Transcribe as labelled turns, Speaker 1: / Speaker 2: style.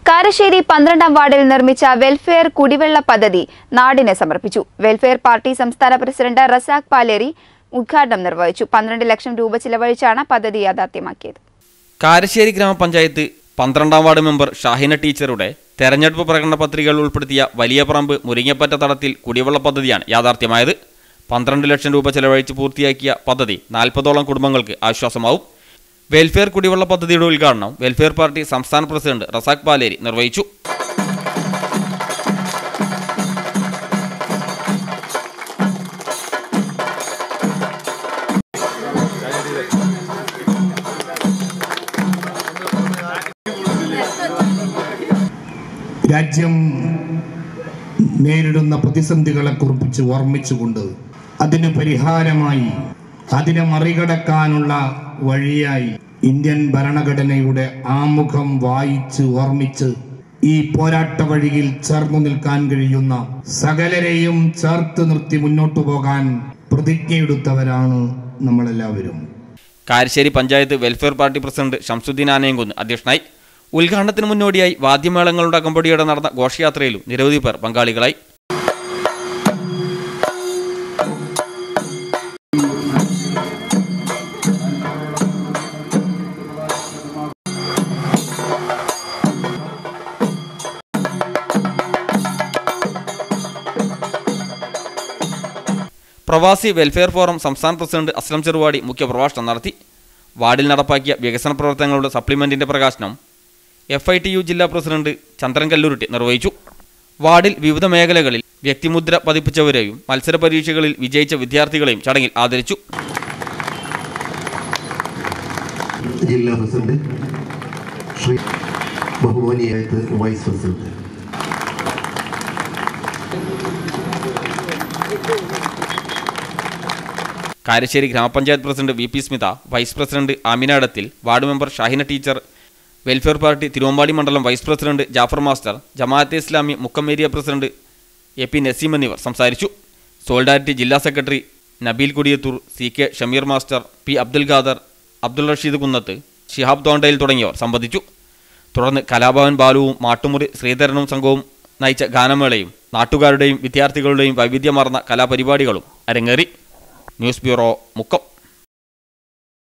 Speaker 1: കാരശ്ശേരി പന്ത്രണ്ടാം വാർഡിൽ നിർമ്മിച്ച വെൽഫെയർ കുടിവെള്ള പദ്ധതി നാടിന് സമർപ്പിച്ചു വെൽഫെയർ പാർട്ടി സംസ്ഥാന പ്രസിഡന്റ് റസാഖ് പാലേരി ഉദ്ഘാടനം നിർവഹിച്ചു പന്ത്രണ്ട് ലക്ഷം രൂപ ചിലവഴിച്ചാണ് പദ്ധതി യാഥാർത്ഥ്യമാക്കിയത്
Speaker 2: കാരശ്ശേരി ഗ്രാമപഞ്ചായത്ത് പന്ത്രണ്ടാം വാർഡ് മെമ്പർ ഷാഹിന ടീച്ചറുടെ തെരഞ്ഞെടുപ്പ് പ്രകടന പത്രികകൾ ഉൾപ്പെടുത്തിയ വലിയ പറമ്പ് മുരിങ്ങപ്പറ്റ തടത്തിൽ കുടിവെള്ള പദ്ധതിയാണ് യാഥാർത്ഥ്യമായത് പന്ത്രണ്ട് ലക്ഷം രൂപ ചെലവഴിച്ച് പൂർത്തിയാക്കിയ പദ്ധതി നാൽപ്പതോളം കുടുംബങ്ങൾക്ക് ആശ്വാസമാവും വെൽഫെയർ കുടിവെള്ള പദ്ധതിയുടെ ഉദ്ഘാടനം വെൽഫെയർ പാർട്ടി സംസ്ഥാന പ്രസിഡന്റ് റസാഖ് പാലേരി നിർവഹിച്ചു
Speaker 3: രാജ്യം നേരിടുന്ന പ്രതിസന്ധികളെ കുറിപ്പിച്ച് ഓർമ്മിച്ചുകൊണ്ട് അതിന് പരിഹാരമായി അതിനെ മറികടക്കാനുള്ള വഴിയായി ഇന്ത്യൻ ഭരണഘടനയുടെ ആമുഖം വായിച്ച് ഓർമ്മിച്ച് ഈ പോരാട്ട വഴിയിൽ ചേർന്നു നിൽക്കാൻ കഴിയുന്ന സകലരെയും ചേർത്ത് നിർത്തി മുന്നോട്ടു പോകാൻ പ്രതിജ്ഞയെടുത്തവരാണ് നമ്മളെല്ലാവരും
Speaker 2: Karassery panchayat welfare party president Shamsuddin Anayamkunnu അധ്യക്ഷനായി ഉദ്ഘാടനത്തിന് മുന്നോടിയായി വാദ്യമേളങ്ങളുടെ അകമ്പടിയോടെ നടന്ന ഘോഷയാത്രയിലും നിരവധി പേർ പങ്കാളികളായി പ്രവാസി വെൽഫെയർ ഫോറം സംസ്ഥാന പ്രസിഡന്റ് അസ്ലം ചെറുവാടി മുഖ്യപ്രഭാഷണം നടത്തി വാർഡിൽ നടപ്പാക്കിയ വികസന പ്രവർത്തനങ്ങളുടെ സപ്ലിമെന്റിന്റെ പ്രകാശനം എഫ് ഐ ടി യു ജില്ലാ പ്രസിഡന്റ് ചന്ദ്രൻ കല്ലൂരിട്ടി നിർവഹിച്ചു വാർഡിൽ വിവിധ മേഖലകളിൽ വ്യക്തിമുദ്ര പതിപ്പിച്ചവരെയും മത്സര പരീക്ഷകളിൽ വിജയിച്ച വിദ്യാർത്ഥികളെയും ചടങ്ങിൽ ആദരിച്ചു
Speaker 4: ജില്ലാ പ്രസിഡന്റ് ശ്രീ ബഹുമാനിയായത് വൈസ് പ്രസിഡന്റ്
Speaker 2: കാരശ്ശേരി ഗ്രാമപഞ്ചായത്ത് president V P Smitha vice president Amina Adathil ward member Shahina teacher welfare party Thiruvambady മണ്ഡലം vice president Jafar master Jamaate Islami Mukkam area president A P Naseem എന്നിവർ സംസാരിച്ചു സോളിഡാരിറ്റി ജില്ലാ secretary Nabeel Kudiyathur C K Shameer master P Abdul Khader Abdul Rasheed Kunnath Shihab Thondayil തുടങ്ങിയവർ സംബന്ധിച്ചു തുടർന്ന് കലാഭവൻ ബാലുവും മാട്ടുമുറി ശ്രീധരനും സംഘവും നയിച്ച ഗാനമേളയും നാട്ടുകാരുടെയും വിദ്യാർത്ഥികളുടെയും വൈവിധ്യമാർന്ന കലാപരിപാടികളും അരങ്ങേറി ന്യൂസ് ബ്യൂറോ മുക്കം